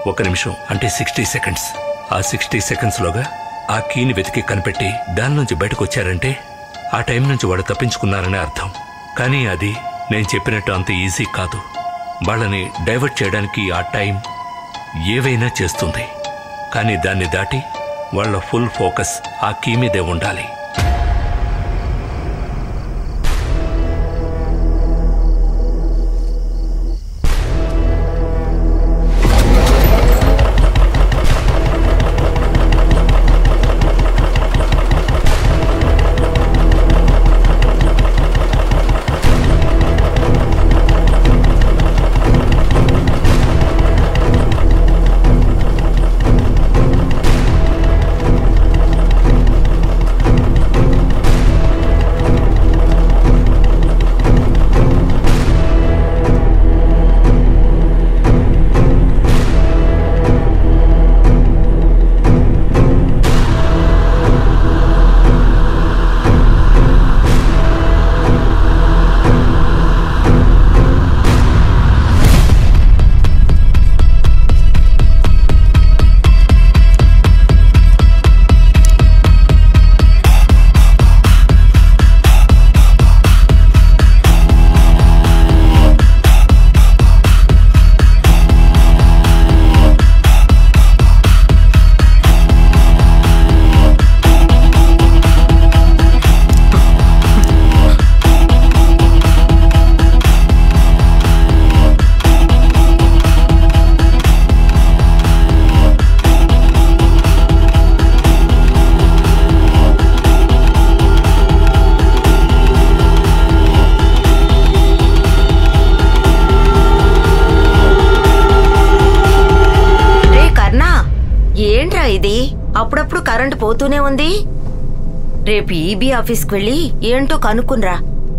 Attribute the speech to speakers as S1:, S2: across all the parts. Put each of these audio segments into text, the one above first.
S1: ఒక నిమిషం అంటే సిక్స్టీ సెకండ్స్ ఆ సిక్స్టీ సెకండ్స్లోగా ఆ కీని వెతికి కనిపెట్టి దాని నుంచి బయటకు వచ్చారంటే ఆ టైం నుంచి వాడు తప్పించుకున్నారనే అర్థం కానీ అది నేను చెప్పినట్టు అంత ఈజీ కాదు వాళ్ళని డైవర్ట్ చేయడానికి ఆ టైం ఏవైనా చేస్తుంది కానీ దాన్ని దాటి వాళ్ళ ఫుల్ ఫోకస్ ఆ కీ మీదే ఉండాలి
S2: రే కర్ణ ఏంట్రా ఇది అప్పుడప్పుడు కరెంటు పోతూనే ఉంది రేపు ఈబీ ఆఫీస్కి వెళ్ళి ఏంటో కనుక్కునరా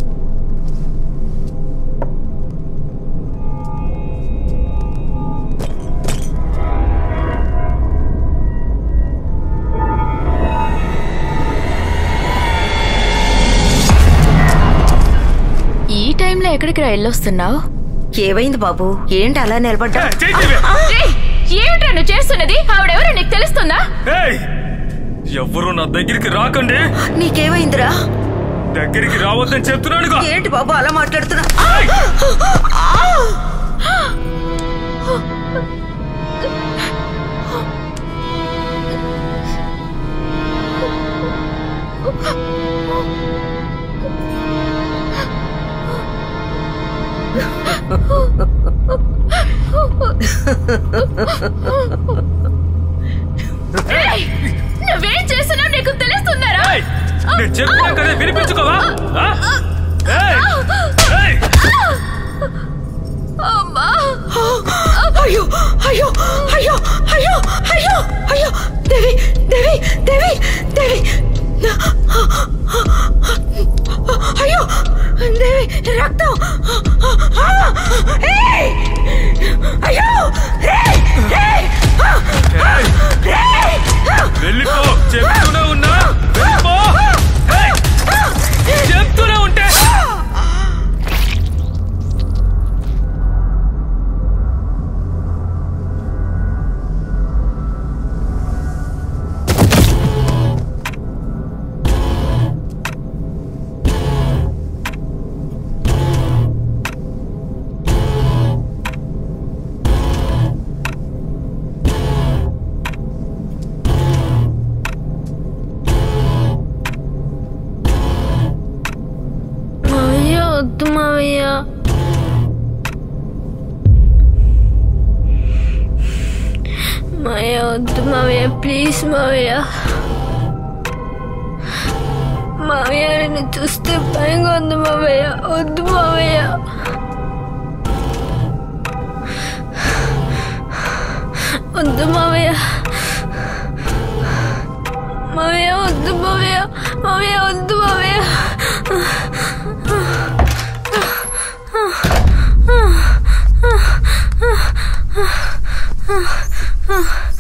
S3: ఈ టైంలో ఎక్కడికి రా వెళ్ళొస్తున్నావు
S2: ఏమైంది బాబు ఏంటి అలా నిలబడ్డా
S3: ఏమిట్రా నువ్వు చేస్తున్నది ఆవిడెవరో నీకు తెలుస్తుందా
S4: ఎవరు నా దగ్గరికి రాకండి
S2: నీకేమైందిరా
S4: దగ్గరికి రావద్దని చెప్తున్నానుగా
S2: ఏంటి బాబు అలా మాట్లాడుతున్నా
S3: ఏయ్! నువ్వేం చేస్తున్నావు నీకు తెలుస్తుందారా
S4: ఏయ్! నేను చెప్పినా కదా వినిపించుకోవా ఆ? ఏయ్! ఏయ్!
S3: అమ్మా
S2: అయ్యో అయ్యో అయ్యో అయ్యో అయ్యో అయ్యో దేవి దేవి దేవి దేవి అయ్యో దేవి రక్తం ఏయ్! అయ్యో ఏయ్! ఏయ్!
S4: ఏయ్!
S2: ఏయ్!
S4: వెళ్ళిపో చెప్తూనే ఉన్నా వెళ్ళిపో ఏయ్! చెప్తూనే ఉంటే
S3: మావయ్య వద్దు మావయ్య మావయ్య వద్దు మావయ్య ప్లీజ్ మావయ్య మావయ్య నేను చూస్తే భయంగా ఉంది మావయ్య వద్దు మావయ్య వద్దు మావయ్య మావయ్య వద్దు మావయ్య మావయ్య వద్దు మావయ్య ఆ